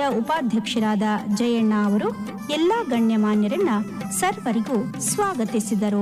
ಉಪಾಧ್ಯಕ್ಷರಾದ ಜಯಣ್ಣ ಅವರು ಎಲ್ಲ ಗಣ್ಯಮಾನ್ಯರನ್ನ ಸರ್ವರಿಗೂ ಸ್ವಾಗತಿಸಿದರು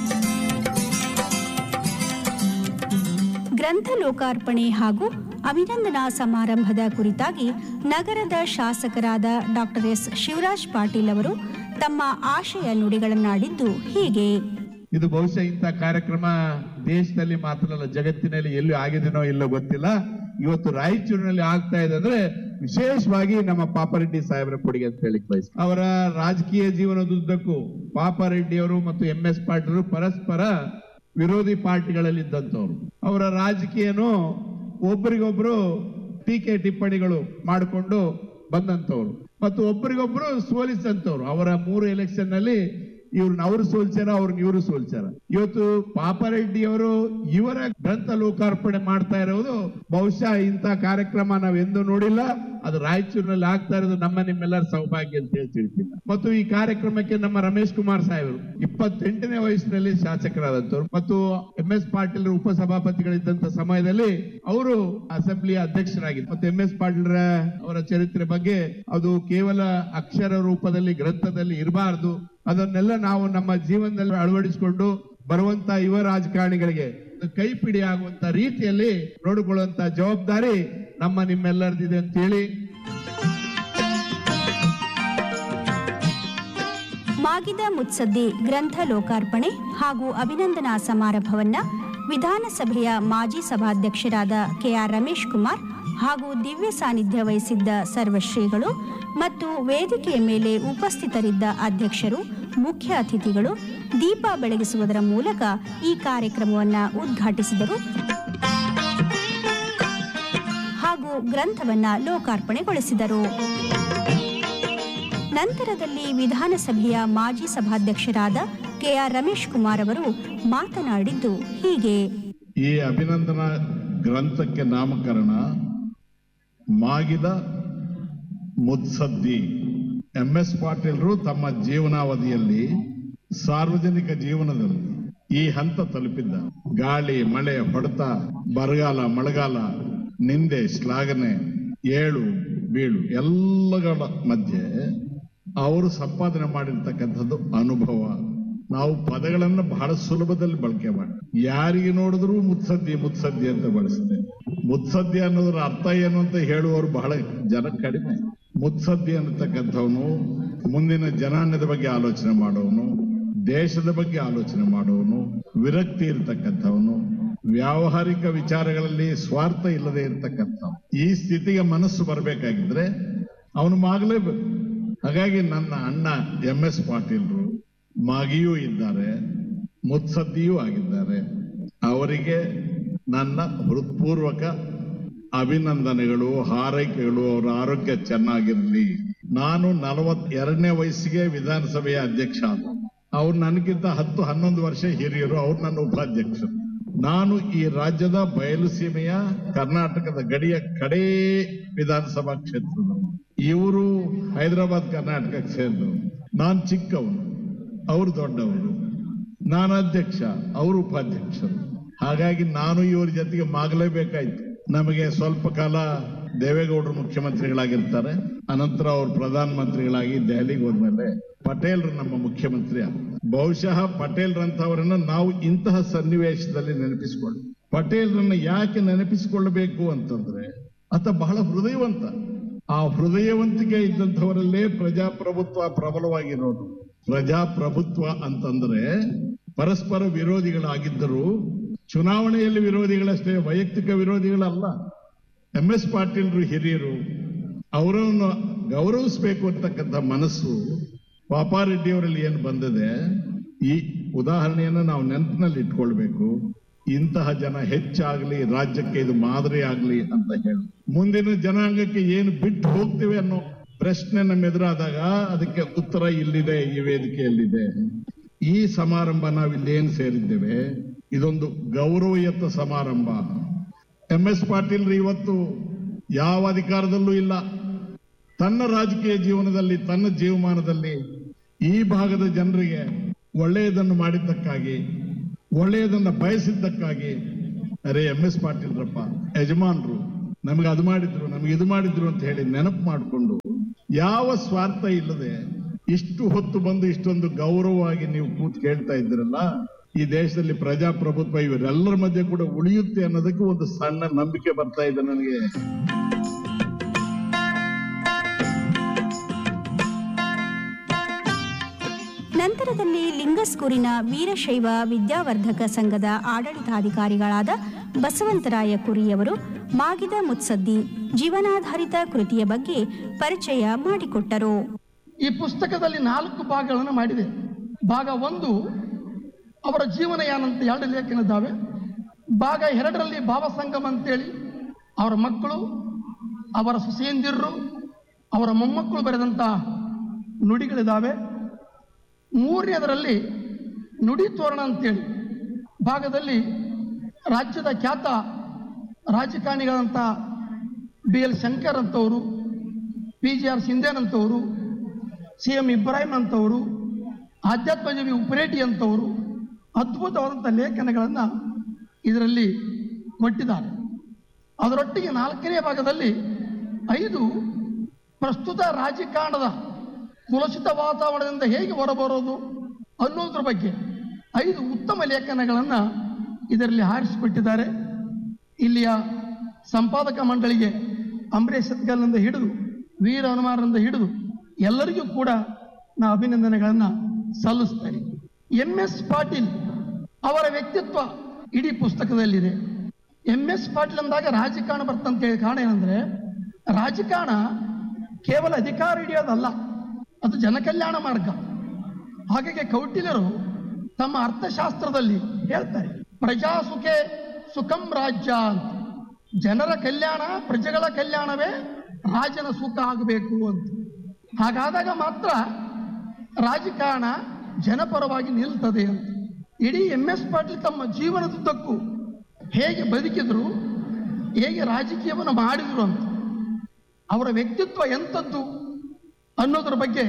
ಗ್ರಂಥ ಲೋಕಾರ್ಪಣೆ ಹಾಗೂ ಅಭಿನಂದನಾ ಸಮಾರಂಭದ ಕುರಿತಾಗಿ ನಗರದ ಶಾಸಕರಾದ ಡಾಕ್ಟರ್ ಎಸ್ ಶಿವರಾಜ್ ಪಾಟೀಲ್ ಅವರು ತಮ್ಮ ಆಶಯ ನುಡಿಗಳನ್ನಾಡಿದ್ದು ಹೀಗೆ ಇದು ಬಹುಶಃ ಇಂಥ ಕಾರ್ಯಕ್ರಮ ದೇಶದಲ್ಲಿ ಮಾತ್ರ ಅಲ್ಲ ಜಗತ್ತಿನಲ್ಲಿ ಎಲ್ಲೂ ಆಗಿದೆನೋ ಇಲ್ಲೋ ಗೊತ್ತಿಲ್ಲ ಇವತ್ತು ರಾಯಚೂರಿನಲ್ಲಿ ಆಗ್ತಾ ಇದೆ ಅಂದ್ರೆ ವಿಶೇಷವಾಗಿ ನಮ್ಮ ಪಾಪರೆಡ್ಡಿ ಸಾಹೇಬರ ಕೊಡುಗೆ ಅಂತ ಹೇಳಿ ಬಯಸ್ತೀನಿ ಅವರ ರಾಜಕೀಯ ಜೀವನದುದ್ದಕ್ಕೂ ಪಾಪರೆಡ್ಡಿಯವರು ಮತ್ತು ಎಂ ಎಸ್ ಪಾಟೀಲ್ ಪರಸ್ಪರ ವಿರೋಧಿ ಪಾರ್ಟಿಗಳಲ್ಲಿ ಇದ್ದಂಥವ್ರು ಅವರ ರಾಜಕೀಯನು ಒಬ್ಬರಿಗೊಬ್ರು ಟೀಕೆ ಟಿಪ್ಪಣಿಗಳು ಮಾಡಿಕೊಂಡು ಬಂದಂತವ್ರು ಮತ್ತು ಒಬ್ಬರಿಗೊಬ್ರು ಸೋಲಿಸಂತವ್ರು ಅವರ ಮೂರು ಎಲೆಕ್ಷನ್ ನಲ್ಲಿ ಇವ್ರನ್ನ ಅವರು ಸೋಲ್ಸ್ಯಾರ ಅವ್ರನ್ನ ಇವರು ಸೋಲ್ಸ್ಯಾರ ಇವತ್ತು ಪಾಪರೆಡ್ಡಿ ಅವರು ಇವರ ಗ್ರಂಥ ಲೋಕಾರ್ಪಣೆ ಮಾಡ್ತಾ ಇರೋದು ಬಹುಶಃ ಇಂಥ ಕಾರ್ಯಕ್ರಮ ನಾವ್ ಎಂದೂ ನೋಡಿಲ್ಲ ಅದು ರಾಯಚೂರಿನಲ್ಲಿ ಆಗ್ತಾ ಇರೋದು ನಮ್ಮ ನಿಮ್ಮೆಲ್ಲರ ಸೌಭಾಗ್ಯ ಅಂತ ಹೇಳಿ ತಿಳ್ತೀನಿ ಮತ್ತು ಈ ಕಾರ್ಯಕ್ರಮಕ್ಕೆ ನಮ್ಮ ರಮೇಶ್ ಕುಮಾರ್ ಸಾಹೇಬರು ಇಪ್ಪತ್ತೆಂಟನೇ ವಯಸ್ಸಿನಲ್ಲಿ ಶಾಸಕರಾದಂತವ್ರು ಮತ್ತು ಎಂ ಎಸ್ ಪಾಟೀಲ್ ಉಪಸಭಾಪತಿಗಳಿದ್ದಂತ ಸಮಯದಲ್ಲಿ ಅವರು ಅಸೆಂಬ್ಲಿಯ ಅಧ್ಯಕ್ಷರಾಗಿದ್ದರು ಮತ್ತು ಎಂ ಎಸ್ ಪಾಟೀಲ್ರ ಅವರ ಚರಿತ್ರೆ ಬಗ್ಗೆ ಅದು ಕೇವಲ ಅಕ್ಷರ ರೂಪದಲ್ಲಿ ಗ್ರಂಥದಲ್ಲಿ ಇರಬಾರದು ಅದನ್ನೆಲ್ಲ ನಾವು ನಮ್ಮ ಜೀವನದಲ್ಲಿ ಅಳವಡಿಸಿಕೊಂಡು ಬರುವಂತ ಯುವ ರಾಜಕಾರಣಿಗಳಿಗೆ ಕೈಪಿಡಿ ಆಗುವಂತ ರೀತಿಯಲ್ಲಿ ನೋಡಿಕೊಳ್ಳುವಂತ ಜವಾಬ್ದಾರಿ ನಮ್ಮ ನಿಮ್ಮೆಲ್ಲರದಿದೆ ಅಂತ ಹೇಳಿ ಮಾಗಿದ ಮುತ್ಸದ್ದಿ ಗ್ರಂಥ ಲೋಕಾರ್ಪಣೆ ಹಾಗೂ ಅಭಿನಂದನಾ ಸಮಾರಂಭವನ್ನ ವಿಧಾನಸಭೆಯ ಮಾಜಿ ಸಭಾಧ್ಯಕ್ಷರಾದ ಕೆಆರ್ ರಮೇಶ್ ಕುಮಾರ್ ಹಾಗೂ ದಿವ್ಯ ಸಾನ್ನಿಧ್ಯ ವಹಿಸಿದ್ದ ಸರ್ವಶ್ರೀಗಳು ಮತ್ತು ವೇದಿಕೆಯ ಮೇಲೆ ಉಪಸ್ಥಿತರಿದ್ದ ಅಧ್ಯಕ್ಷರು ಮುಖ್ಯ ಅತಿಥಿಗಳು ದೀಪ ಬೆಳಗಿಸುವುದರ ಮೂಲಕ ಈ ಕಾರ್ಯಕ್ರಮವನ್ನು ಉದ್ಘಾಟಿಸಿದರು ಹಾಗೂ ಗ್ರಂಥವನ್ನ ಲೋಕಾರ್ಪಣೆಗೊಳಿಸಿದರು ನಂತರದಲ್ಲಿ ವಿಧಾನಸಭೆಯ ಮಾಜಿ ಸಭಾಧ್ಯಕ್ಷರಾದ ಕೆಆರ್ ರಮೇಶ್ ಕುಮಾರ್ ಅವರು ಮಾತನಾಡಿದ್ದು ಹೀಗೆ ಈ ಅಭಿನಂದನಾ ಗ್ರಂಥಕ್ಕೆ ನಾಮಕರಣ ಮಾಗಿದ ಮುತ್ಸದ್ದಿ ಎಂ ಎಸ್ ಪಾಟೀಲ್ರು ತಮ್ಮ ಜೀವನಾವಧಿಯಲ್ಲಿ ಸಾರ್ವಜನಿಕ ಜೀವನದಲ್ಲಿ ಈ ಹಂತ ತಲುಪಿದ್ದ ಗಾಳಿ ಮಳೆ ಹೊಡೆತ ಬರಗಾಲ ಮಳೆಗಾಲ ನಿಂದೆ ಶ್ಲಾಘನೆ ಏಳು ಬೀಳು ಎಲ್ಲಗಳ ಮಧ್ಯೆ ಅವರು ಸಂಪಾದನೆ ಮಾಡಿರ್ತಕ್ಕಂಥದ್ದು ಅನುಭವ ನಾವು ಪದಗಳನ್ನು ಬಹಳ ಸುಲಭದಲ್ಲಿ ಬಳಕೆ ಮಾಡಿ ಯಾರಿಗೆ ನೋಡಿದ್ರು ಮುತ್ಸದ್ದಿ ಮುತ್ಸದ್ದಿ ಅಂತ ಬಳಸ್ತೇವೆ ಮುತ್ಸದ್ದಿ ಅನ್ನೋದ್ರ ಅರ್ಥ ಏನು ಅಂತ ಹೇಳುವವರು ಬಹಳ ಜನ ಕಡಿಮೆ ಮುತ್ಸದ್ದಿ ಅನ್ನತಕ್ಕಂಥವನು ಮುಂದಿನ ಜನಾಂಗದ ಬಗ್ಗೆ ಆಲೋಚನೆ ಮಾಡೋನು ದೇಶದ ಬಗ್ಗೆ ಆಲೋಚನೆ ಮಾಡುವನು ವಿರಕ್ತಿ ಇರತಕ್ಕಂಥವನು ವ್ಯಾವಹಾರಿಕ ವಿಚಾರಗಳಲ್ಲಿ ಸ್ವಾರ್ಥ ಇಲ್ಲದೆ ಇರತಕ್ಕಂಥವನು ಈ ಸ್ಥಿತಿಗೆ ಮನಸ್ಸು ಬರಬೇಕಾಗಿದ್ರೆ ಅವನು ಮಾಗಲೇಬೇಕು ಹಾಗಾಗಿ ನನ್ನ ಅಣ್ಣ ಎಂ ಎಸ್ ಪಾಟೀಲ್ರು ಮಾಗಿಯೂ ಇದ್ದಾರೆ ಮುತ್ಸದ್ದಿಯೂ ಆಗಿದ್ದಾರೆ ಅವರಿಗೆ ನನ್ನ ಹೃತ್ಪೂರ್ವಕ ಅಭಿನಂದನೆಗಳು ಹಾರೈಕೆಗಳು ಅವರ ಆರೋಗ್ಯ ಚೆನ್ನಾಗಿರಲಿ ನಾನು ನಲವತ್ತೆರಡನೇ ವಯಸ್ಸಿಗೆ ವಿಧಾನಸಭೆಯ ಅಧ್ಯಕ್ಷ ಆದ ಅವ್ರು ನನಗಿಂತ ಹತ್ತು ಹನ್ನೊಂದು ವರ್ಷ ಹಿರಿಯರು ಅವ್ರು ನನ್ನ ಉಪಾಧ್ಯಕ್ಷರು ನಾನು ಈ ರಾಜ್ಯದ ಬಯಲು ಸೀಮೆಯ ಕರ್ನಾಟಕದ ಗಡಿಯ ಕಡೇ ವಿಧಾನಸಭಾ ಕ್ಷೇತ್ರದ ಇವರು ಹೈದರಾಬಾದ್ ಕರ್ನಾಟಕಕ್ಕೆ ಸೇರಿದವರು ನಾನು ಚಿಕ್ಕವನು ಅವರು ದೊಡ್ಡವರು ನಾನು ಅಧ್ಯಕ್ಷ ಅವರು ಉಪಾಧ್ಯಕ್ಷರು ಹಾಗಾಗಿ ನಾನು ಇವ್ರ ಜೊತೆಗೆ ಮಾಗಲೇಬೇಕಾಯ್ತು ನಮಗೆ ಸ್ವಲ್ಪ ಕಾಲ ದೇವೇಗೌಡರು ಮುಖ್ಯಮಂತ್ರಿಗಳಾಗಿರ್ತಾರೆ ಅನಂತರ ಅವರು ಪ್ರಧಾನ ಮಂತ್ರಿಗಳಾಗಿ ದೆಹಲಿಗೆ ಹೋದ್ಮೇಲೆ ಪಟೇಲ್ರು ನಮ್ಮ ಮುಖ್ಯಮಂತ್ರಿ ಆದ್ರು. ಬಹುಶಃ ಪಟೇಲ್ರಂತವರನ್ನ ನಾವು ಇಂತಹ ಸನ್ನಿವೇಶದಲ್ಲಿ ನೆನಪಿಸಿಕೊಳ್ಳಿ ಪಟೇಲ್ರನ್ನ ಯಾಕೆ ನೆನಪಿಸಿಕೊಳ್ಳಬೇಕು ಅಂತಂದ್ರೆ ಆತ ಬಹಳ ಹೃದಯವಂತ ಆ ಹೃದಯವಂತಿಕೆ ಇದ್ದಂಥವರಲ್ಲೇ ಪ್ರಜಾಪ್ರಭುತ್ವ ಪ್ರಬಲವಾಗಿರೋದು ಪ್ರಜಾಪ್ರಭುತ್ವ ಅಂತಂದ್ರೆ ಪರಸ್ಪರ ವಿರೋಧಿಗಳಾಗಿದ್ದರು ಚುನಾವಣೆಯಲ್ಲಿ ವಿರೋಧಿಗಳಷ್ಟೇ ವೈಯಕ್ತಿಕ ವಿರೋಧಿಗಳಲ್ಲ ಎಂ ಎಸ್ ಪಾಟೀಲ್ರು ಹಿರಿಯರು ಅವರನ್ನು ಗೌರವಿಸಬೇಕು ಅಂತಕ್ಕಂಥ ಮನಸ್ಸು ಪಾಪಾರೆಡ್ಡಿ ಅವರಲ್ಲಿ ಏನು ಬಂದಿದೆ ಈ ಉದಾಹರಣೆಯನ್ನು ನಾವು ನೆನಪಿನಲ್ಲಿ ಇಟ್ಕೊಳ್ಬೇಕು ಇಂತಹ ಜನ ಹೆಚ್ಚಾಗ್ಲಿ ರಾಜ್ಯಕ್ಕೆ ಇದು ಮಾದರಿ ಆಗ್ಲಿ ಅಂತ ಹೇಳಿ ಮುಂದಿನ ಜನಾಂಗಕ್ಕೆ ಏನು ಬಿಟ್ಟು ಹೋಗ್ತೀವಿ ಅನ್ನೋ ಪ್ರಶ್ನೆ ನಮ್ಮ ಎದುರಾದಾಗ ಅದಕ್ಕೆ ಉತ್ತರ ಇಲ್ಲಿದೆ ಈ ವೇದಿಕೆಯಲ್ಲಿದೆ ಈ ಸಮಾರಂಭ ನಾವಿಲ್ಲಿ ಏನ್ ಸೇರಿದ್ದೇವೆ ಇದೊಂದು ಗೌರವಯುತ ಸಮಾರಂಭ ಎಂ ಎಸ್ ಪಾಟೀಲ್ ಇವತ್ತು ಯಾವ ಅಧಿಕಾರದಲ್ಲೂ ಇಲ್ಲ ತನ್ನ ರಾಜಕೀಯ ಜೀವನದಲ್ಲಿ ತನ್ನ ಜೀವಮಾನದಲ್ಲಿ ಈ ಭಾಗದ ಜನರಿಗೆ ಒಳ್ಳೆಯದನ್ನು ಮಾಡಿದ್ದಕ್ಕಾಗಿ ಒಳ್ಳೆಯದನ್ನ ಬಯಸಿದ್ದಕ್ಕಾಗಿ ಅರೆ ಎಂ ಎಸ್ ಪಾಟೀಲ್ರಪ್ಪ ಯಜಮಾನ್ರು ನಮಗೆ ಅದು ಮಾಡಿದ್ರು ನಮಗೆ ಇದು ಮಾಡಿದ್ರು ಅಂತ ಹೇಳಿ ನೆನಪು ಮಾಡಿಕೊಂಡು ಯಾವ ಸ್ವಾರ್ಥ ಇಲ್ಲದೆ ಇಷ್ಟು ಹೊತ್ತು ಬಂದು ಇಷ್ಟೊಂದು ಗೌರವವಾಗಿ ನೀವು ಕೂತ್ ಕೇಳ್ತಾ ಇದ್ದೀರಲ್ಲ ಈ ದೇಶದಲ್ಲಿ ಪ್ರಜಾಪ್ರಭುತ್ವ ಇವರೆಲ್ಲರ ಮಧ್ಯೆ ಕೂಡ ಉಳಿಯುತ್ತೆ ಅನ್ನೋದಕ್ಕೆ ಒಂದು ಸಣ್ಣ ನಂಬಿಕೆ ಬರ್ತಾ ಇದೆ ನನಗೆ ನಂತರದಲ್ಲಿ ಲಿಂಗಸ್ಕೂರಿನ ವೀರಶೈವ ವಿದ್ಯಾವರ್ಧಕ ಸಂಘದ ಆಡಳಿತಾಧಿಕಾರಿಗಳಾದ ಬಸವಂತರಾಯ ಕುರಿಯವರು ಮಾಗಿದ ಮುತ್ಸದ್ದಿ ಜೀವನಾಧಾರಿತ ಕೃತಿಯ ಬಗ್ಗೆ ಪರಿಚಯ ಮಾಡಿಕೊಟ್ಟರು ಈ ಪುಸ್ತಕದಲ್ಲಿ ನಾಲ್ಕು ಭಾಗಗಳನ್ನು ಮಾಡಿದೆ ಭಾಗ ಒಂದು ಅವರ ಜೀವನಯಾನ ಅಂತ ಎರಡು ಲೇಖನದಾವೆ ಭಾಗ ಎರಡರಲ್ಲಿ ಭಾವಸಂಗಮ ಅಂತೇಳಿ ಅವರ ಮಕ್ಕಳು ಅವರ ಸೊಸೆಯಂದಿರರು ಅವರ ಮೊಮ್ಮಕ್ಕಳು ಬರೆದಂಥ ನುಡಿಗಳಿದ್ದಾವೆ ಮೂರನೇದರಲ್ಲಿ ನುಡಿ ತೋರಣ ಅಂತೇಳಿ ಭಾಗದಲ್ಲಿ ರಾಜ್ಯದ ಖ್ಯಾತ ರಾಜಕಾರಣಿಗಳಂಥ ಬಿ ಎಲ್ ಶಂಕರ್ ಅಂತವರು ಪಿ ಜಿ ಆರ್ ಸಿಂಧೇನ್ ಅಂತವರು ಸಿ ಎಂ ಇಬ್ರಾಹಿಂ ಅಂತವರು ಆಧ್ಯಾತ್ಮಜೀವಿ ಉಪರೇಟಿ ಅಂತವರು ಅದ್ಭುತವಾದಂಥ ಲೇಖನಗಳನ್ನು ಇದರಲ್ಲಿ ಕೊಟ್ಟಿದ್ದಾರೆ ಅದರೊಟ್ಟಿಗೆ ನಾಲ್ಕನೇ ಭಾಗದಲ್ಲಿ ಐದು ಪ್ರಸ್ತುತ ರಾಜಕಾರಣದ ಕುಲಸಿತ ವಾತಾವರಣದಿಂದ ಹೇಗೆ ಹೊರಬರೋದು ಅನ್ನೋದ್ರ ಬಗ್ಗೆ ಐದು ಉತ್ತಮ ಲೇಖನಗಳನ್ನು ಇದರಲ್ಲಿ ಹಾರಿಸಿಕೊಟ್ಟಿದ್ದಾರೆ ಇಲ್ಲಿಯ ಸಂಪಾದಕ ಮಂಡಳಿಗೆ ಅಂಬರೀಶ್ ಸತ್ಗಲ್ನಿಂದ ಹಿಡಿದು ವೀರ ಹನುಮಾನರಿಂದ ಹಿಡಿದು ಎಲ್ಲರಿಗೂ ಕೂಡ ನಾ ಅಭಿನಂದನೆಗಳನ್ನು ಸಲ್ಲಿಸ್ತೇನೆ ಎಂ ಎಸ್ ಪಾಟೀಲ್ ಅವರ ವ್ಯಕ್ತಿತ್ವ ಇಡೀ ಪುಸ್ತಕದಲ್ಲಿದೆ ಎಂ ಎಸ್ ಪಾಟೀಲ್ ಅಂದಾಗ ರಾಜಕಾರಣ ಬರ್ತಂತ ಹೇಳಿ ಕಾರಣ ಏನಂದ್ರೆ ರಾಜಕಾರಣ ಕೇವಲ ಅಧಿಕಾರ ಹಿಡಿಯೋದಲ್ಲ ಅದು ಜನಕಲ್ಯಾಣ ಮಾರ್ಗ ಹಾಗಾಗಿ ಕೌಟಿಲ್ಯರು ತಮ್ಮ ಅರ್ಥಶಾಸ್ತ್ರದಲ್ಲಿ ಹೇಳ್ತಾರೆ ಪ್ರಜಾಸುಖೆ ಸುಖಂ ರಾಜ್ಯ ಅಂತ ಜನರ ಕಲ್ಯಾಣ ಪ್ರಜೆಗಳ ಕಲ್ಯಾಣವೇ ರಾಜನ ಸುಖ ಆಗಬೇಕು ಅಂತ ಹಾಗಾದಾಗ ಮಾತ್ರ ರಾಜಕಾರಣ ಜನಪರವಾಗಿ ನಿಲ್ತದೆ ಅಂತ ಇಡೀ ಎಂ ಎಸ್ ಪಾಟೀಲ್ ತಮ್ಮ ಜೀವನದುದ್ದಕ್ಕೂ ಹೇಗೆ ಬದುಕಿದ್ರು ಹೇಗೆ ರಾಜಕೀಯವನ್ನು ಮಾಡಿದ್ರು ಅಂತ ಅವರ ವ್ಯಕ್ತಿತ್ವ ಎಂಥದ್ದು ಅನ್ನೋದ್ರ ಬಗ್ಗೆ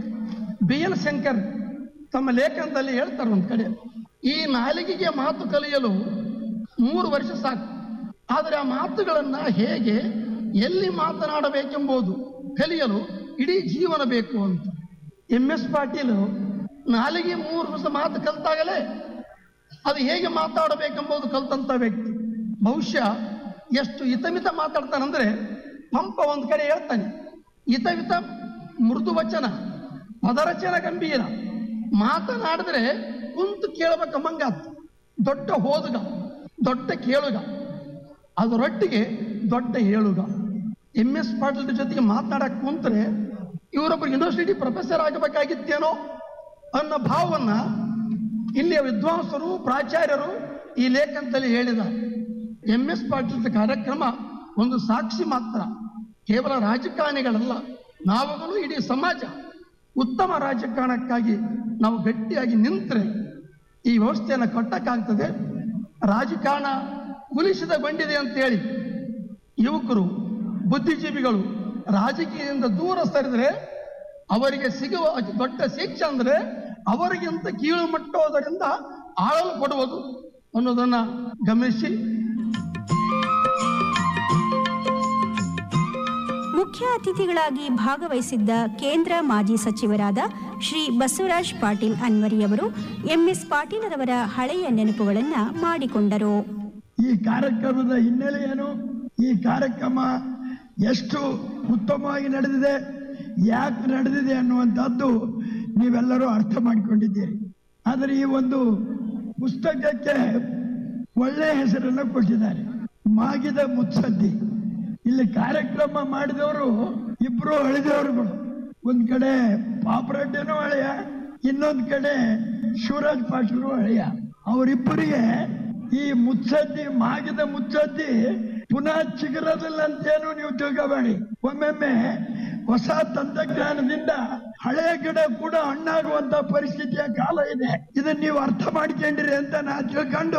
ಬಿ ಎಲ್ ಶಂಕರ್ ತಮ್ಮ ಲೇಖನದಲ್ಲಿ ಹೇಳ್ತಾರೆ ಒಂದು ಕಡೆ ಈ ನಾಲಿಗೆಗೆ ಮಾತು ಕಲಿಯಲು ಮೂರು ವರ್ಷ ಸಾಕು ಆದರೆ ಆ ಮಾತುಗಳನ್ನು ಹೇಗೆ ಎಲ್ಲಿ ಮಾತನಾಡಬೇಕೆಂಬುದು ಕಲಿಯಲು ಇಡೀ ಜೀವನ ಬೇಕು ಅಂತ ಎಂ ಎಸ್ ಪಾಟೀಲ್ ನಾಲಿಗೆ ಮೂರು ವರ್ಷ ಮಾತು ಕಲ್ತಾಗಲೇ ಅದು ಹೇಗೆ ಮಾತಾಡಬೇಕೆಂಬುದು ಕಲ್ತಂತ ವ್ಯಕ್ತಿ ಬಹುಶಃ ಎಷ್ಟು ಹಿತಮಿತ ಮಾತಾಡ್ತಾನಂದ್ರೆ ಪಂಪ ಒಂದು ಕಡೆ ಹೇಳ್ತಾನೆ ಹಿತಮಿತ ಮೃದು ವಚನ ಪದರಚನ ಗಂಭೀರ ಮಾತನಾಡಿದ್ರೆ ಕುಂತು ಕೇಳಬೇಕ ಮಂಗಾತ್ ದೊಡ್ಡ ಹೋದುಗ ದೊಡ್ಡ ಕೇಳುಗ ಅದರೊಟ್ಟಿಗೆ ದೊಡ್ಡ ಹೇಳುಗ ಎಂ ಎಸ್ ಪಾಟೀಲ್ ಜೊತೆಗೆ ಮಾತನಾಡಕ್ ಕುಂತ್ರೆ ಇವರೊಬ್ಬರು ಯೂನಿವರ್ಸಿಟಿ ಪ್ರೊಫೆಸರ್ ಆಗಬೇಕಾಗಿತ್ತೇನೋ ಅನ್ನೋ ಭಾವವನ್ನ ಇಲ್ಲಿಯ ವಿದ್ವಾಂಸರು ಪ್ರಾಚಾರ್ಯರು ಈ ಲೇಖನದಲ್ಲಿ ಹೇಳಿದ್ದಾರೆ ಎಂ ಎಸ್ ಪಾಟೀಲ್ ಕಾರ್ಯಕ್ರಮ ಒಂದು ಸಾಕ್ಷಿ ಮಾತ್ರ ಕೇವಲ ರಾಜಕಾರಣಿಗಳಲ್ಲ ನಾವುಗಳು ಇಡೀ ಸಮಾಜ ಉತ್ತಮ ರಾಜಕಾರಣಕ್ಕಾಗಿ ನಾವು ಗಟ್ಟಿಯಾಗಿ ನಿಂತರೆ ಈ ವ್ಯವಸ್ಥೆಯನ್ನು ಕಟ್ಟಕ್ಕಾಗ್ತದೆ ರಾಜಕಾರಣ ಕುಲಿಸಿದಗೊಂಡಿದೆ ಅಂತೇಳಿ ಯುವಕರು ಬುದ್ಧಿಜೀವಿಗಳು ರಾಜಕೀಯದಿಂದ ದೂರ ಸರಿದರೆ ಅವರಿಗೆ ಸಿಗುವ ಅತಿ ದೊಡ್ಡ ಶಿಕ್ಷೆ ಅಂದ್ರೆ ಅವರಿಗಿಂತ ಕೀಳು ಮಟ್ಟೋದರಿಂದ ಆಳಲ್ಪಡುವುದು ಅನ್ನೋದನ್ನ ಗಮನಿಸಿ ಮುಖ್ಯ ಅತಿಥಿಗಳಾಗಿ ಭಾಗವಹಿಸಿದ್ದ ಕೇಂದ್ರ ಮಾಜಿ ಸಚಿವರಾದ ಶ್ರೀ ಬಸವರಾಜ್ ಪಾಟೀಲ್ ಅನ್ವರಿಯವರು ಎಂಎಸ್ ಪಾಟೀಲರವರ ಹಳೆಯ ನೆನಪುಗಳನ್ನು ಮಾಡಿಕೊಂಡರು ಈ ಕಾರ್ಯಕ್ರಮದ ಹಿನ್ನೆಲೆ ಏನು ಈ ಕಾರ್ಯಕ್ರಮ ಎಷ್ಟು ಉತ್ತಮವಾಗಿ ನಡೆದಿದೆ ಯಾಕೆ ನಡೆದಿದೆ ಅನ್ನುವಂಥದ್ದು ನೀವೆಲ್ಲರೂ ಅರ್ಥ ಮಾಡಿಕೊಂಡಿದ್ದೀರಿ ಆದರೆ ಈ ಒಂದು ಪುಸ್ತಕಕ್ಕೆ ಒಳ್ಳೆಯ ಹೆಸರನ್ನು ಕೊಟ್ಟಿದ್ದಾರೆ ಮಾಗಿದ ಮುತ್ಸದ್ದಿ ಇಲ್ಲಿ ಕಾರ್ಯಕ್ರಮ ಮಾಡಿದವರು ಇಬ್ರು ಹಳಿದವರುಗಳು ಒಂದ್ ಕಡೆ ಪಾಪರೆಡ್ಡಿನೂ ಹಳೆಯ ಇನ್ನೊಂದ್ ಕಡೆ ಶಿವರಾಜ್ ಪಾಟೀಲು ಹಳೆಯ ಅವರಿಬ್ಬರಿಗೆ ಈ ಮುತ್ಸದ್ದಿ ಮಾಗಿದ ಮುತ್ಸದ್ದಿ ಪುನಃ ಚಿಗುರದಿಲ್ಲ ಅಂತೇನು ನೀವು ತಿಳ್ಕೋಬೇಡಿ ಒಮ್ಮೊಮ್ಮೆ ಹೊಸ ತಂತ್ರಜ್ಞಾನದಿಂದ ಹಳೆಯ ಗಿಡ ಕೂಡ ಹಣ್ಣಾಗುವಂತ ಪರಿಸ್ಥಿತಿಯ ಕಾಲ ಇದೆ ಇದನ್ನ ನೀವು ಅರ್ಥ ಮಾಡ್ಕೊಂಡಿರಿ ಅಂತ ನಾ ತಿಳ್ಕೊಂಡು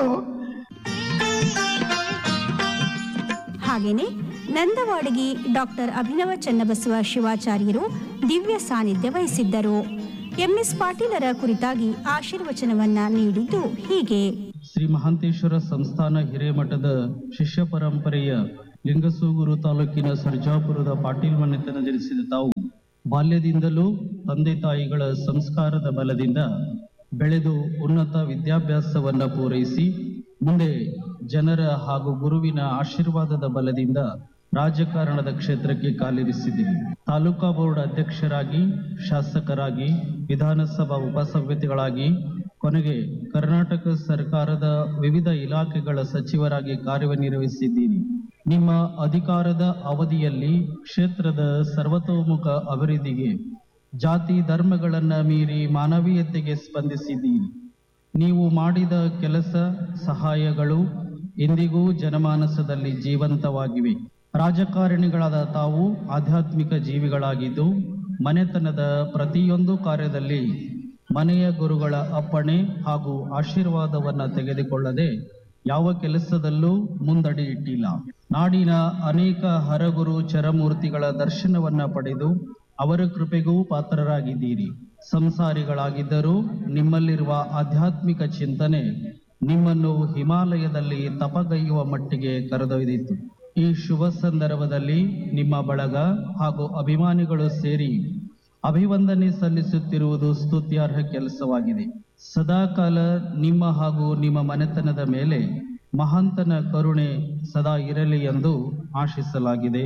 ಹಾಗೇನೆ ನಂದವಾಡಗಿ ಡಾಕ್ಟರ್ ಅಭಿನವ ಚನ್ನಬಸವ ಶಿವಾಚಾರ್ಯರು ದಿವ್ಯ ಸಾನ್ನಿಧ್ಯ ವಹಿಸಿದ್ದರು ಎಂಎಸ್ ಪಾಟೀಲರ ಕುರಿತಾಗಿ ಆಶೀರ್ವಚನವನ್ನ ನೀಡಿದ್ದು ಹೀಗೆ ಶ್ರೀ ಮಹಾಂತೇಶ್ವರ ಸಂಸ್ಥಾನ ಹಿರೇಮಠದ ಶಿಷ್ಯ ಪರಂಪರೆಯ ಲಿಂಗಸೂಗೂರು ತಾಲೂಕಿನ ಸರ್ಜಾಪುರದ ಪಾಟೀಲ್ ಮನೆತನ ಜನಿಸಿದ ತಾವು ಬಾಲ್ಯದಿಂದಲೂ ತಂದೆ ತಾಯಿಗಳ ಸಂಸ್ಕಾರದ ಬಲದಿಂದ ಬೆಳೆದು ಉನ್ನತ ವಿದ್ಯಾಭ್ಯಾಸವನ್ನ ಪೂರೈಸಿ ಮುಂದೆ ಜನರ ಹಾಗೂ ಗುರುವಿನ ಆಶೀರ್ವಾದದ ಬಲದಿಂದ ರಾಜಕಾರಣದ ಕ್ಷೇತ್ರಕ್ಕೆ ಕಾಲಿರಿಸಿದ್ದೀರಿ ತಾಲೂಕಾ ಬೋರ್ಡ್ ಅಧ್ಯಕ್ಷರಾಗಿ ಶಾಸಕರಾಗಿ ವಿಧಾನಸಭಾ ಉಪಸಭ್ಯತೆಗಳಾಗಿ ಕೊನೆಗೆ ಕರ್ನಾಟಕ ಸರ್ಕಾರದ ವಿವಿಧ ಇಲಾಖೆಗಳ ಸಚಿವರಾಗಿ ಕಾರ್ಯನಿರ್ವಹಿಸಿದ್ದೀರಿ ನಿಮ್ಮ ಅಧಿಕಾರದ ಅವಧಿಯಲ್ಲಿ ಕ್ಷೇತ್ರದ ಸರ್ವತೋಮುಖ ಅಭಿವೃದ್ಧಿಗೆ ಜಾತಿ ಧರ್ಮಗಳನ್ನ ಮೀರಿ ಮಾನವೀಯತೆಗೆ ಸ್ಪಂದಿಸಿದ್ದೀರಿ ನೀವು ಮಾಡಿದ ಕೆಲಸ ಸಹಾಯಗಳು ಇಂದಿಗೂ ಜನಮಾನಸದಲ್ಲಿ ಜೀವಂತವಾಗಿವೆ ರಾಜಕಾರಣಿಗಳಾದ ತಾವು ಆಧ್ಯಾತ್ಮಿಕ ಜೀವಿಗಳಾಗಿದ್ದು ಮನೆತನದ ಪ್ರತಿಯೊಂದು ಕಾರ್ಯದಲ್ಲಿ ಮನೆಯ ಗುರುಗಳ ಅಪ್ಪಣೆ ಹಾಗೂ ಆಶೀರ್ವಾದವನ್ನ ತೆಗೆದುಕೊಳ್ಳದೆ ಯಾವ ಕೆಲಸದಲ್ಲೂ ಮುಂದಡಿ ಇಟ್ಟಿಲ್ಲ ನಾಡಿನ ಅನೇಕ ಹರಗುರು ಚರಮೂರ್ತಿಗಳ ದರ್ಶನವನ್ನ ಪಡೆದು ಅವರ ಕೃಪೆಗೂ ಪಾತ್ರರಾಗಿದ್ದೀರಿ ಸಂಸಾರಿಗಳಾಗಿದ್ದರೂ ನಿಮ್ಮಲ್ಲಿರುವ ಆಧ್ಯಾತ್ಮಿಕ ಚಿಂತನೆ ನಿಮ್ಮನ್ನು ಹಿಮಾಲಯದಲ್ಲಿ ತಪಗೈಯುವ ಮಟ್ಟಿಗೆ ಕರೆದೊಯ್ದಿತ್ತು ಈ ಶುಭ ಸಂದರ್ಭದಲ್ಲಿ ನಿಮ್ಮ ಬಳಗ ಹಾಗೂ ಅಭಿಮಾನಿಗಳು ಸೇರಿ ಅಭಿವಂದನೆ ಸಲ್ಲಿಸುತ್ತಿರುವುದು ಸ್ತುತ್ಯಾರ್ಹ ಕೆಲಸವಾಗಿದೆ ಸದಾಕಾಲ ನಿಮ್ಮ ಹಾಗೂ ನಿಮ್ಮ ಮನೆತನದ ಮೇಲೆ ಮಹಾಂತನ ಕರುಣೆ ಸದಾ ಇರಲಿ ಎಂದು ಆಶಿಸಲಾಗಿದೆ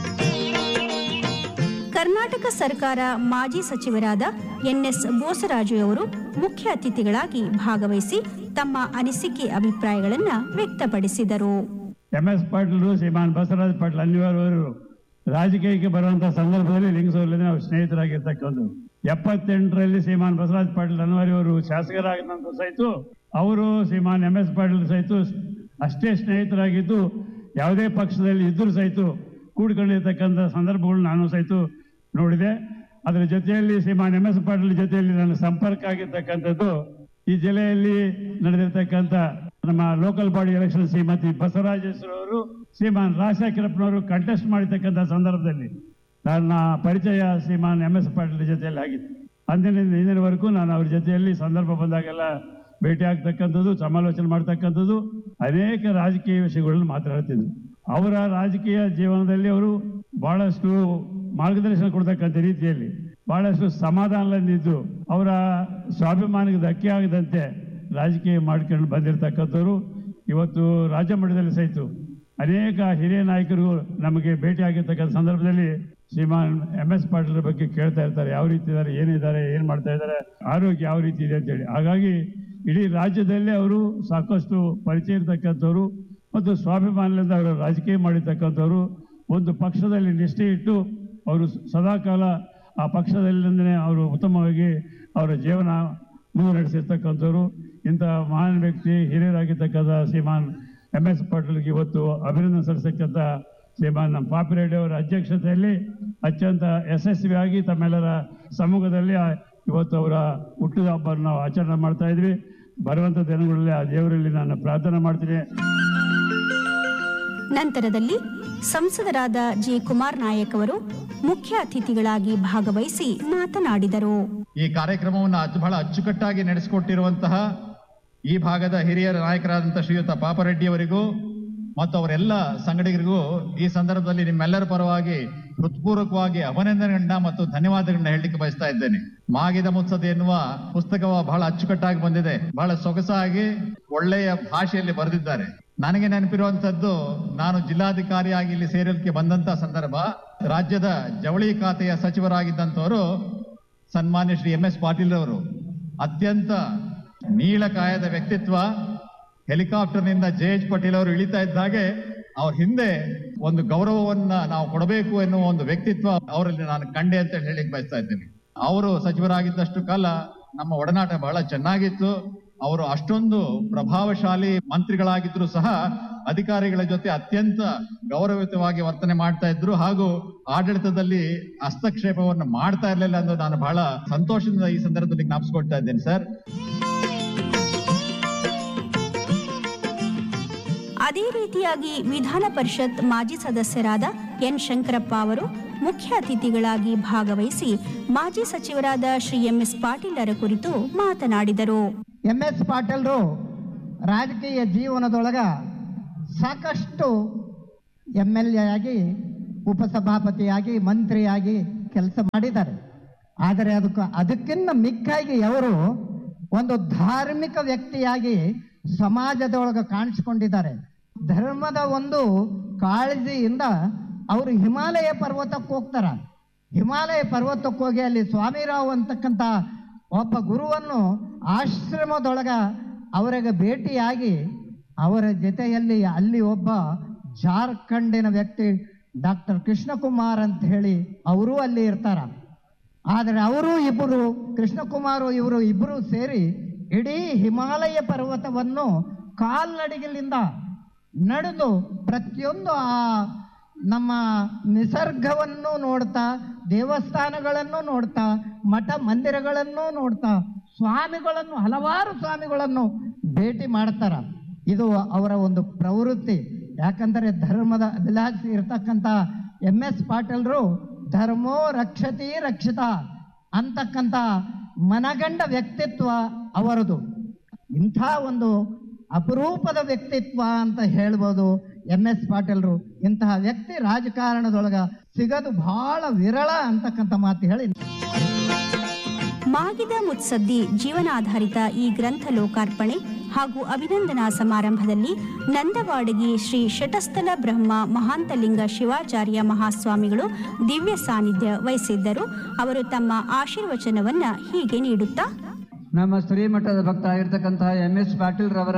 ಕರ್ನಾಟಕ ಸರ್ಕಾರ ಮಾಜಿ ಸಚಿವರಾದ ಎನ್ಎಸ್ ಬೋಸರಾಜು ಅವರು ಮುಖ್ಯ ಅತಿಥಿಗಳಾಗಿ ಭಾಗವಹಿಸಿ ತಮ್ಮ ಅನಿಸಿಕೆ ಅಭಿಪ್ರಾಯಗಳನ್ನು ವ್ಯಕ್ತಪಡಿಸಿದರು ಎಂ ಎಸ್ ಪಾಟೀಲ್ರು ಶ್ರೀಮಾನ್ ಬಸವರಾಜ್ ಪಾಟೀಲ್ ಅನಿವಾರ್ಯವರು ರಾಜಕೀಯಕ್ಕೆ ಬರುವಂತಹ ಸಂದರ್ಭದಲ್ಲಿ ಲಿಂಗಸೂರಲ್ಲಿ ನಾವು ಸ್ನೇಹಿತರಾಗಿರ್ತಕ್ಕಂಥದ್ದು ಎಪ್ಪತ್ತೆಂಟರಲ್ಲಿ ಶ್ರೀಮಾನ್ ಬಸವರಾಜ್ ಪಾಟೀಲ್ ಅನಿವಾರ್ಯವರು ಶಾಸಕರಾಗಿದ್ದಂಥ ಸಹಿತ ಅವರು ಶ್ರೀಮಾನ್ ಎಂ ಎಸ್ ಪಾಟೀಲ್ ಸಹಿತ ಅಷ್ಟೇ ಸ್ನೇಹಿತರಾಗಿದ್ದು ಯಾವುದೇ ಪಕ್ಷದಲ್ಲಿ ಇದ್ದರೂ ಸಹಿತ ಕೂಡ್ಕೊಂಡಿರ್ತಕ್ಕಂಥ ಸಂದರ್ಭಗಳು ನಾನು ಸಹಿತ ನೋಡಿದೆ ಅದರ ಜೊತೆಯಲ್ಲಿ ಶ್ರೀಮಾನ್ ಎಂ ಎಸ್ ಪಾಟೀಲ್ ಜೊತೆಯಲ್ಲಿ ನನ್ನ ಸಂಪರ್ಕ ಆಗಿರ್ತಕ್ಕಂಥದ್ದು ಈ ಜಿಲ್ಲೆಯಲ್ಲಿ ನಡೆದಿರ್ತಕ್ಕಂಥ ನಮ್ಮ ಲೋಕಲ್ ಬಾಡಿ ಎಲೆಕ್ಷನ್ ಶ್ರೀಮತಿ ಬಸವರಾಜೇಶ್ವರವರು ಶ್ರೀಮಾನ್ ರಾಜಶೇಖರಪ್ಪನವರು ಕಂಟೆಸ್ಟ್ ಮಾಡಿರ್ತಕ್ಕಂಥ ಸಂದರ್ಭದಲ್ಲಿ ನನ್ನ ಪರಿಚಯ ಶ್ರೀಮಾನ್ ಎಂ ಎಸ್ ಪಾಟೀಲ್ ಜೊತೆಯಲ್ಲಿ ಆಗಿತ್ತು ಅಂದಿನಿಂದ ಇಂದಿನವರೆಗೂ ನಾನು ಅವ್ರ ಜೊತೆಯಲ್ಲಿ ಸಂದರ್ಭ ಬಂದಾಗೆಲ್ಲ ಭೇಟಿ ಆಗ್ತಕ್ಕಂಥದ್ದು ಸಮಾಲೋಚನೆ ಮಾಡ್ತಕ್ಕಂಥದ್ದು ಅನೇಕ ರಾಜಕೀಯ ವಿಷಯಗಳನ್ನು ಮಾತನಾಡ್ತಿದ್ರು ಅವರ ರಾಜಕೀಯ ಜೀವನದಲ್ಲಿ ಅವರು ಬಹಳಷ್ಟು ಮಾರ್ಗದರ್ಶನ ಕೊಡ್ತಕ್ಕಂಥ ರೀತಿಯಲ್ಲಿ ಬಹಳಷ್ಟು ಸಮಾಧಾನದಿಂದಿದ್ದು ಅವರ ಸ್ವಾಭಿಮಾನಕ್ಕೆ ಧಕ್ಕೆ ಆಗದಂತೆ ರಾಜಕೀಯ ಮಾಡ್ಕೊಂಡು ಬಂದಿರತಕ್ಕಂಥವ್ರು ಇವತ್ತು ರಾಜ್ಯ ಮಟ್ಟದಲ್ಲಿ ಸಹಿತ ಅನೇಕ ಹಿರಿಯ ನಾಯಕರು ನಮಗೆ ಭೇಟಿ ಆಗಿರ್ತಕ್ಕಂಥ ಸಂದರ್ಭದಲ್ಲಿ ಶ್ರೀಮಾನ್ ಎಂ ಎಸ್ ಪಾಟೀಲ್ ಬಗ್ಗೆ ಕೇಳ್ತಾ ಇರ್ತಾರೆ ಯಾವ ರೀತಿ ಇದ್ದಾರೆ ಏನಿದ್ದಾರೆ ಏನು ಮಾಡ್ತಾ ಇದ್ದಾರೆ ಆರೋಗ್ಯ ಯಾವ ರೀತಿ ಇದೆ ಅಂತೇಳಿ ಹಾಗಾಗಿ ಇಡೀ ರಾಜ್ಯದಲ್ಲೇ ಅವರು ಸಾಕಷ್ಟು ಪರಿಚಯ ಇರ್ತಕ್ಕಂಥವ್ರು ಮತ್ತು ಸ್ವಾಭಿಮಾನದಿಂದ ಅವರು ರಾಜಕೀಯ ಮಾಡಿರ್ತಕ್ಕಂಥವ್ರು ಒಂದು ಪಕ್ಷದಲ್ಲಿ ನಿಷ್ಠೆ ಇಟ್ಟು ಅವರು ಸದಾಕಾಲ ಆ ಪಕ್ಷದಲ್ಲಿಂದಲೇ ಅವರು ಉತ್ತಮವಾಗಿ ಅವರ ಜೀವನ ಮುಂದುವರೆಸಿರ್ತಕ್ಕಂಥವ್ರು ಇಂಥ ಮಹಾನ್ ವ್ಯಕ್ತಿ ಹಿರಿಯರಾಗಿರ್ತಕ್ಕಂಥ ಶ್ರೀಮಾನ್ ಎಂ ಎಸ್ ಪಾಟೀಲ್ಗೆ ಇವತ್ತು ಅಭಿನಂದನೆ ಸಲ್ಲಿಸತಕ್ಕಂಥ ಶ್ರೀಮಾನ್ ನಮ್ಮ ಪಾಪಿರೆಡ್ಡಿ ಅವರ ಅಧ್ಯಕ್ಷತೆಯಲ್ಲಿ ಅತ್ಯಂತ ಯಶಸ್ವಿಯಾಗಿ ತಮ್ಮೆಲ್ಲರ ಸಮ್ಮುಖದಲ್ಲಿ ಆ- ಇವತ್ತು ಅವರ ಹುಟ್ಟಿದ ಹಬ್ಬವನ್ನು ನಾವು ಆಚರಣೆ ಮಾಡ್ತಾ ಇದ್ವಿ ಬರುವಂಥ ದಿನಗಳಲ್ಲಿ ಆ ದೇವರಲ್ಲಿ ನಾನು ಪ್ರಾರ್ಥನೆ ಮಾಡ್ತೀನಿ ನಂತರದಲ್ಲಿ ಸಂಸದರಾದ ಜಿ ಕುಮಾರ್ ನಾಯಕ್ ಅವರು ಮುಖ್ಯ ಅತಿಥಿಗಳಾಗಿ ಭಾಗವಹಿಸಿ ಮಾತನಾಡಿದರು ಈ ಕಾರ್ಯಕ್ರಮವನ್ನು ಅಚ್ಚು ಬಹಳ ಅಚ್ಚುಕಟ್ಟಾಗಿ ನಡೆಸಿಕೊಟ್ಟಿರುವಂತಹ ಈ ಭಾಗದ ಹಿರಿಯ ನಾಯಕರಾದಂತಹ ಶ್ರೀಯುತ ಪಾಪರೆಡ್ಡಿಯವರಿಗೂ ಮತ್ತು ಅವರೆಲ್ಲ ಸಂಗಡಿಗರಿಗೂ ಈ ಸಂದರ್ಭದಲ್ಲಿ ನಿಮ್ಮೆಲ್ಲರ ಪರವಾಗಿ ಹೃತ್ಪೂರ್ವಕವಾಗಿ ಅಭಿನಂದನೆಗಳನ್ನ ಮತ್ತು ಧನ್ಯವಾದಗಳನ್ನ ಹೇಳಲಿಕ್ಕೆ ಬಯಸ್ತಾ ಇದ್ದೇನೆ ಮಾಗಿದ ಮುತ್ಸದ ಎನ್ನುವ ಪುಸ್ತಕವ ಬಹಳ ಅಚ್ಚುಕಟ್ಟಾಗಿ ಬಂದಿದೆ ಬಹಳ ಸೊಗಸಾಗಿ ಒಳ್ಳೆಯ ಭಾಷೆಯಲ್ಲಿ ಬರೆದಿದ್ದಾರೆ ನನಗೆ ನೆನಪಿರುವಂತದ್ದು ನಾನು ಜಿಲ್ಲಾಧಿಕಾರಿಯಾಗಿ ಇಲ್ಲಿ ಸೇರಲಿಕ್ಕೆ ಬಂದಂತ ಸಂದರ್ಭ ರಾಜ್ಯದ ಜವಳಿ ಖಾತೆಯ ಸಚಿವರಾಗಿದ್ದಂಥವರು ಸನ್ಮಾನ್ಯ ಶ್ರೀ ಎಂ ಎಸ್ ಪಾಟೀಲ್ ಅವರು ಅತ್ಯಂತ ನೀಳಕಾಯದ ವ್ಯಕ್ತಿತ್ವ ಹೆಲಿಕಾಪ್ಟರ್ನಿಂದ ಜೆ ಎಚ್ ಪಟೇಲ್ ಅವರು ಇಳಿತಾ ಇದ್ದ ಹಾಗೆ ಅವ್ರ ಹಿಂದೆ ಒಂದು ಗೌರವವನ್ನ ನಾವು ಕೊಡಬೇಕು ಎನ್ನುವ ಒಂದು ವ್ಯಕ್ತಿತ್ವ ಅವರಲ್ಲಿ ನಾನು ಕಂಡೆ ಅಂತ ಹೇಳಿಕ್ ಬಯಸ್ತಾ ಇದ್ದೀನಿ ಅವರು ಸಚಿವರಾಗಿದ್ದಷ್ಟು ಕಾಲ ನಮ್ಮ ಒಡನಾಟ ಬಹಳ ಚೆನ್ನಾಗಿತ್ತು ಅವರು ಅಷ್ಟೊಂದು ಪ್ರಭಾವಶಾಲಿ ಮಂತ್ರಿಗಳಾಗಿದ್ರು ಸಹ ಅಧಿಕಾರಿಗಳ ಜೊತೆ ಅತ್ಯಂತ ಗೌರವಯುತವಾಗಿ ವರ್ತನೆ ಮಾಡ್ತಾ ಇದ್ರು ಹಾಗೂ ಆಡಳಿತದಲ್ಲಿ ಹಸ್ತಕ್ಷೇಪವನ್ನು ಮಾಡ್ತಾ ಇರಲಿಲ್ಲ ಎಂದು ನಾನು ಬಹಳ ಸಂತೋಷದಿಂದ ಈ ಸಂದರ್ಭದಲ್ಲಿ ಜ್ಞಾಪಿಸ್ಕೊಳ್ತಾ ಇದ್ದೇನೆ ಸರ್ ಅದೇ ರೀತಿಯಾಗಿ ವಿಧಾನ ಪರಿಷತ್ ಮಾಜಿ ಸದಸ್ಯರಾದ ಎನ್ ಶಂಕರಪ್ಪ ಅವರು ಮುಖ್ಯ ಅತಿಥಿಗಳಾಗಿ ಭಾಗವಹಿಸಿ ಮಾಜಿ ಸಚಿವರಾದ ಶ್ರೀ ಎಂ ಎಸ್ ಪಾಟೀಲರ ಕುರಿತು ಮಾತನಾಡಿದರು ಎಂ ಎಸ್ ಪಾಟೀಲ್ರು ರಾಜಕೀಯ ಜೀವನದೊಳಗ ಸಾಕಷ್ಟು ಎಮ್ ಎಲ್ ಎ ಆಗಿ ಉಪಸಭಾಪತಿಯಾಗಿ ಮಂತ್ರಿಯಾಗಿ ಕೆಲಸ ಮಾಡಿದ್ದಾರೆ ಆದರೆ ಅದಕ್ಕೆ ಅದಕ್ಕಿಂತ ಮಿಕ್ಕಾಗಿ ಅವರು ಒಂದು ಧಾರ್ಮಿಕ ವ್ಯಕ್ತಿಯಾಗಿ ಸಮಾಜದೊಳಗೆ ಕಾಣಿಸ್ಕೊಂಡಿದ್ದಾರೆ ಧರ್ಮದ ಒಂದು ಕಾಳಜಿಯಿಂದ ಅವರು ಹಿಮಾಲಯ ಪರ್ವತಕ್ಕೆ ಹೋಗ್ತಾರ ಹಿಮಾಲಯ ಪರ್ವತಕ್ಕೆ ಹೋಗಿ ಅಲ್ಲಿ ಸ್ವಾಮಿರಾವ್ ಅಂತಕ್ಕಂಥ ಒಬ್ಬ ಗುರುವನ್ನು ಆಶ್ರಮದೊಳಗ ಅವರಿಗೆ ಭೇಟಿಯಾಗಿ ಅವರ ಜೊತೆಯಲ್ಲಿ ಅಲ್ಲಿ ಒಬ್ಬ ಜಾರ್ಖಂಡಿನ ವ್ಯಕ್ತಿ ಡಾಕ್ಟರ್ ಕೃಷ್ಣಕುಮಾರ್ ಅಂತ ಹೇಳಿ ಅವರೂ ಅಲ್ಲಿ ಇರ್ತಾರ ಆದರೆ ಅವರು ಇಬ್ಬರು ಕೃಷ್ಣಕುಮಾರು ಇವರು ಇಬ್ಬರು ಸೇರಿ ಇಡೀ ಹಿಮಾಲಯ ಪರ್ವತವನ್ನು ಕಾಲ್ನಡಿಗೆಲಿಂದ ನಡೆದು ಪ್ರತಿಯೊಂದು ಆ ನಮ್ಮ ನಿಸರ್ಗವನ್ನು ನೋಡ್ತಾ ದೇವಸ್ಥಾನಗಳನ್ನು ನೋಡ್ತಾ ಮಠ ಮಂದಿರಗಳನ್ನು ನೋಡ್ತಾ ಸ್ವಾಮಿಗಳನ್ನು ಹಲವಾರು ಸ್ವಾಮಿಗಳನ್ನು ಭೇಟಿ ಮಾಡ್ತಾರ ಇದು ಅವರ ಒಂದು ಪ್ರವೃತ್ತಿ ಯಾಕಂದರೆ ಧರ್ಮದ ಅಭಿಲಾಷಿ ಇರ್ತಕ್ಕಂಥ ಎಂ ಎಸ್ ಪಾಟೀಲ್ರು ಧರ್ಮೋ ರಕ್ಷತಿ ರಕ್ಷಿತ ಅಂತಕ್ಕಂಥ ಮನಗಂಡ ವ್ಯಕ್ತಿತ್ವ ಅವರದು ಇಂಥ ಒಂದು ಅಪರೂಪದ ವ್ಯಕ್ತಿತ್ವ ಅಂತ ಹೇಳ್ಬೋದು ಎಂ ಎಸ್ ಪಾಟೀಲ್ರು ಇಂತಹ ವ್ಯಕ್ತಿ ರಾಜಕಾರಣದೊಳಗ ಸಿಗೋದು ಬಹಳ ವಿರಳ ಅಂತಕ್ಕಂಥ ಮಾತು ಹೇಳಿ ಮಾಗಿದ ಮುತ್ಸದ್ದಿ ಜೀವನಾಧಾರಿತ ಈ ಗ್ರಂಥ ಲೋಕಾರ್ಪಣೆ ಹಾಗೂ ಅಭಿನಂದನಾ ಸಮಾರಂಭದಲ್ಲಿ ನಂದವಾಡಗಿ ಶ್ರೀ ಶಟಸ್ಥಲ ಬ್ರಹ್ಮ ಮಹಾಂತಲಿಂಗ ಶಿವಾಚಾರ್ಯ ಮಹಾಸ್ವಾಮಿಗಳು ದಿವ್ಯ ಸಾನ್ನಿಧ್ಯ ವಹಿಸಿದ್ದರು ಅವರು ತಮ್ಮ ಆಶೀರ್ವಚನವನ್ನ ಹೀಗೆ ನೀಡುತ್ತಾ ನಮ್ಮ ಶ್ರೀಮಠದ ಭಕ್ತರಾಗಿರ್ತಕ್ಕಂತಹ ಎಂ ಎಸ್ ಪಾಟೀಲ್ ರವರ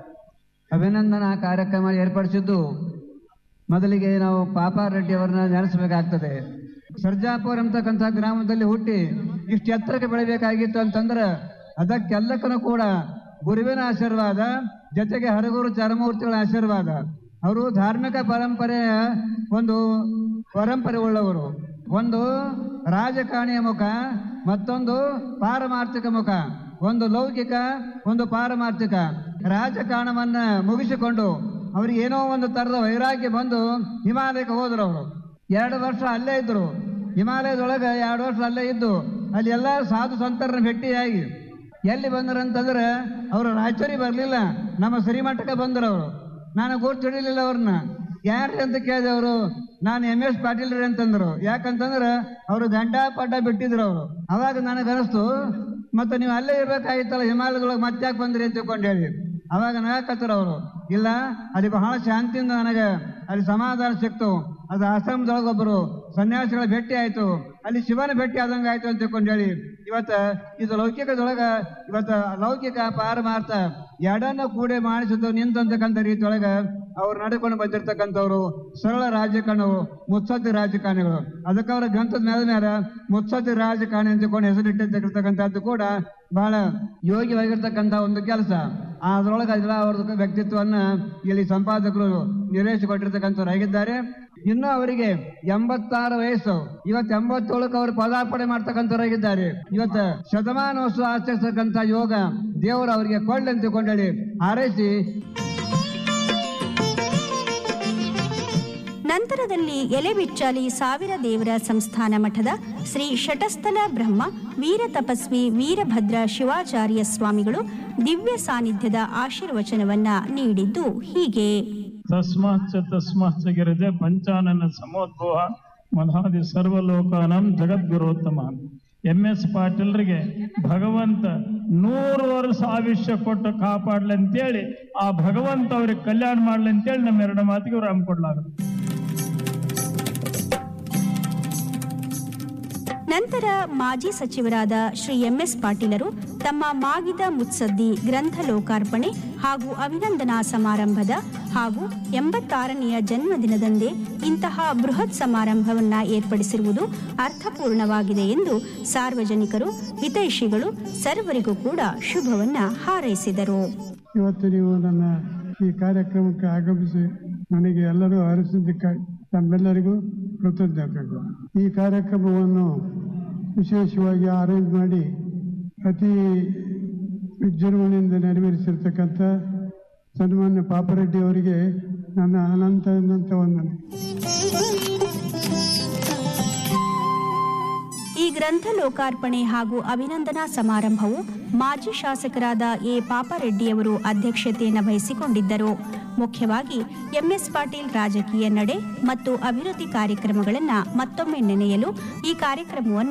ಅಭಿನಂದನಾ ಕಾರ್ಯಕ್ರಮ ಏರ್ಪಡಿಸಿದ್ದು ಮೊದಲಿಗೆ ನಾವು ಪಾಪ ರೆಡ್ಡಿ ಅವರನ್ನ ನೆನೆಸಬೇಕಾಗ್ತದೆ ಸರ್ಜಾಪುರ ಅಂತಕ್ಕಂಥ ಗ್ರಾಮದಲ್ಲಿ ಹುಟ್ಟಿ ಇಷ್ಟು ಎತ್ತರಕ್ಕೆ ಬೆಳಿಬೇಕಾಗಿತ್ತು ಅಂತಂದ್ರೆ ಅದಕ್ಕೆಲ್ಲಕ್ಕೂ ಕೂಡ ಗುರುವಿನ ಆಶೀರ್ವಾದ ಜೊತೆಗೆ ಹರಗೂರು ಚರಮೂರ್ತಿಗಳ ಆಶೀರ್ವಾದ ಅವರು ಧಾರ್ಮಿಕ ಪರಂಪರೆಯ ಒಂದು ಪರಂಪರೆ ಉಳ್ಳವರು ಒಂದು ರಾಜಕಾರಣಿಯ ಮುಖ ಮತ್ತೊಂದು ಪಾರಮಾರ್ಥಿಕ ಮುಖ ಒಂದು ಲೌಕಿಕ ಒಂದು ಪಾರಮಾರ್ಥಿಕ ರಾಜಕಾರಣವನ್ನ ಮುಗಿಸಿಕೊಂಡು ಅವ್ರಿಗೆ ಏನೋ ಒಂದು ತರದ ವೈರಾಗ್ಯ ಬಂದು ಹಿಮಾಲಯಕ್ಕೆ ಹೋದ್ರು ಅವರು ಎರಡು ವರ್ಷ ಅಲ್ಲೇ ಇದ್ರು ಹಿಮಾಲಯದೊಳಗೆ ಎರಡು ವರ್ಷ ಅಲ್ಲೇ ಇದ್ದು ಅಲ್ಲಿ ಎಲ್ಲ ಸಾಧು ಸಂತರನ್ನ ಭೇಟಿಯಾಗಿ ಎಲ್ಲಿ ಬಂದ್ರಂತಂದ್ರೆ ಅವರು ರಾಯಚೂರಿ ಬರಲಿಲ್ಲ ನಮ್ಮ ಶ್ರೀಮಠಕ್ಕೆ ಬಂದರು ಅವರು ನಾನು ಗುರ್ತಿಡಿಲಿಲ್ಲ ಅವ್ರನ್ನ ಯಾರ್ರಿ ಅಂತ ಕೇಳಿದೆ ಅವರು ನಾನು ಎಂ ಎಸ್ ಪಾಟೀಲ್ ರೀ ಅಂತಂದ್ರು ಯಾಕಂತಂದ್ರೆ ಅವರು ಗಂಡ ಪಡ್ಡ ಬಿಟ್ಟಿದ್ರು ಅವರು ಅವಾಗ ನನಗೆ ಅನಿಸ್ತು ಮತ್ತೆ ನೀವು ಅಲ್ಲೇ ಇರ್ಬೇಕಾಗಿತ್ತಲ್ಲ ಹಿಮಾಲಯದೊಳಗೆ ಮತ್ತೆ ಯಾಕೆ ಬಂದ್ರಿ ಅಂತ ತಿಳ್ಕೊಂಡು ಹೇಳಿ ಅವಾಗ ನಗಾಕತ್ತರ ಅವರು ಇಲ್ಲ ಅಲ್ಲಿ ಬಹಳ ಶಾಂತಿಯಿಂದ ನನಗೆ ಅಲ್ಲಿ ಸಮಾಧಾನ ಸಿಕ್ತು ಅದು ಆಶ್ರಮದೊಳಗೆ ಒಬ್ಬರು ಸನ್ಯಾಸಿಗಳ ಭೇಟಿ ಆಯ್ತು ಅಲ್ಲಿ ಶಿವನ ಭೇಟಿ ಆದಂಗೆ ಆಯ್ತು ಅಂತ ತಿಳ್ಕೊಂಡು ಹೇಳಿ ಇವತ್ತ ಇದು ಲೌಕಿಕದೊಳಗ ಇವತ್ತ ಲೌಕಿಕ ಪಾರಮಾರ್ಥ ಎರಡನ್ನ ಕೂಡಿ ಮಾಡಿಸಿದ್ದು ನಿಂತಂತಕ್ಕಂಥ ರೀತಿಯೊಳಗ ಅವ್ರು ನಡ್ಕೊಂಡು ಬಂದಿರ್ತಕ್ಕಂಥವ್ರು ಸರಳ ರಾಜಕಾರಣವು ಮುತ್ಸದ್ದಿ ರಾಜಕಾರಣಿಗಳು ಅದಕ್ಕೆ ಅವರ ಗ್ರಂಥದ ಮೇಲೆ ಮೇಲೆ ಮುತ್ಸದ್ದಿ ರಾಜಕಾರಣಿ ಅಂತಕೊಂಡು ಹೆಸರಿಟ್ಟಿರ್ತಕ್ಕಂಥದ್ದು ಕೂಡ ಬಹಳ ಯೋಗ್ಯವಾಗಿರ್ತಕ್ಕಂಥ ಒಂದು ಕೆಲಸ ಅದ್ರೊಳಗೆ ಅದೆಲ್ಲ ಅವ್ರದ್ದು ವ್ಯಕ್ತಿತ್ವವನ್ನ ಇಲ್ಲಿ ಸಂಪಾದಕರು ನಿರ್ವಹಿಸಿಕೊಟ್ಟಿರ್ತಕ್ಕಂಥವ್ರಾಗಿದ್ದಾರೆ ಇನ್ನು ಅವರಿಗೆ ಎಂಬತ್ತಾರು ವಯಸ್ಸು ಇವತ್ತು ಎಂಬತ್ತೇಳಕ್ಕೆ ಅವರು ಪದಾರ್ಪಣೆ ಮಾಡ್ತಕ್ಕಂಥವ್ರಾಗಿದ್ದಾರೆ ಇವತ್ತು ಶತಮಾನೋತ್ಸವ ಆಚರಿಸ್ತಕ್ಕಂಥ ಯೋಗ ದೇವರು ಅವರಿಗೆ ಕೊಳ್ಳಿ ಅಂತ ಕೊಂಡೇಳಿ ಹಾರೈಸಿ ನಂತರದಲ್ಲಿ ಎಲೆಬಿಚ್ಚಾಲಿ ಸಾವಿರ ದೇವರ ಸಂಸ್ಥಾನ ಮಠದ ಶ್ರೀ ಶಟಸ್ಥಲ ಬ್ರಹ್ಮ ವೀರ ತಪಸ್ವಿ ವೀರಭದ್ರ ಶಿವಾಚಾರ್ಯ ಸ್ವಾಮಿಗಳು ದಿವ್ಯ ಸಾನ್ನಿಧ್ಯದ ಆಶೀರ್ವಚನವನ್ನ ನೀಡಿದ್ದು ಹೀಗೆ ತಸ್ಮಾಚ್ಚ ತಸ್ಮಾಚ್ಚ ಗಿರಿಜೆ ಪಂಚಾನನ ಸಮೋದ್ಭವ ಮಧಾದಿ ಸರ್ವಲೋಕಾನಂ ಜಗದ್ಗುರೋತ್ತಮ ಎಂ ಎಸ್ ಪಾಟೀಲ್ರಿಗೆ ಭಗವಂತ ನೂರು ವರ್ಷ ಆಯುಷ್ಯ ಕೊಟ್ಟು ಕಾಪಾಡ್ಲಿ ಅಂತೇಳಿ ಆ ಭಗವಂತ ಅವ್ರಿಗೆ ಕಲ್ಯಾಣ ಮಾಡ್ಲಿ ಅಂತೇಳಿ ನಮ್ಮ ಎರಡು ಮಾತಿಗೆ ಅವ್ರು ಹಮ್ಮಿಕೊಡ್ಲಾಗುತ್ತೆ ನಂತರ ಮಾಜಿ ಸಚಿವರಾದ ಶ್ರೀ ಎಂಎಸ್ ಪಾಟೀಲರು ತಮ್ಮ ಮಾಗಿದ ಮುತ್ಸದ್ದಿ ಗ್ರಂಥ ಲೋಕಾರ್ಪಣೆ ಹಾಗೂ ಅಭಿನಂದನಾ ಸಮಾರಂಭದ ಹಾಗೂ ಎಂಬತ್ತಾರನೆಯ ಜನ್ಮದಿನದಂದೇ ಇಂತಹ ಬೃಹತ್ ಸಮಾರಂಭವನ್ನ ಏರ್ಪಡಿಸಿರುವುದು ಅರ್ಥಪೂರ್ಣವಾಗಿದೆ ಎಂದು ಸಾರ್ವಜನಿಕರು ಹಿತೈಷಿಗಳು ಸರ್ವರಿಗೂ ಕೂಡ ಶುಭವನ್ನ ಹಾರೈಸಿದರು ಇವತ್ತು ನೀವು ನನ್ನ ಈ ಕಾರ್ಯಕ್ರಮಕ್ಕೆ ಆಗಮಿಸಿ ನನಗೆ ಎಲ್ಲರೂ ಹರಿಸಿದ್ದಕ್ಕಾಗಿ ತಮ್ಮೆಲ್ಲರಿಗೂ ಕೃತಜ್ಞತೆಗಳು ಈ ಕಾರ್ಯಕ್ರಮವನ್ನು ವಿಶೇಷವಾಗಿ ಅರೇಂಜ್ ಮಾಡಿ ಅತಿ ವಿಜೃಂಭಣೆಯಿಂದ ನೆರವೇರಿಸಿರ್ತಕ್ಕಂಥ ಸನ್ಮಾನ್ಯ ಪಾಪರೆಡ್ಡಿ ಅವರಿಗೆ ನನ್ನ ಅನಂತ ಅನಂತ ವಂದನೆ ಈ ಗ್ರಂಥ ಲೋಕಾರ್ಪಣೆ ಹಾಗೂ ಅಭಿನಂದನಾ ಸಮಾರಂಭವು ಮಾಜಿ ಶಾಸಕರಾದ ಎ ಪಾಪರೆಡ್ಡಿಯವರು ಅಧ್ಯಕ್ಷತೆಯನ್ನು ವಹಿಸಿಕೊಂಡಿದ್ದರು ಮುಖ್ಯವಾಗಿ ಎಂಎಸ್ ಪಾಟೀಲ್ ರಾಜಕೀಯ ನಡೆ ಮತ್ತು ಅಭಿವೃದ್ಧಿ ಕಾರ್ಯಕ್ರಮಗಳನ್ನು ಮತ್ತೊಮ್ಮೆ ನೆನೆಯಲು ಈ ಕಾರ್ಯಕ್ರಮವನ್ನು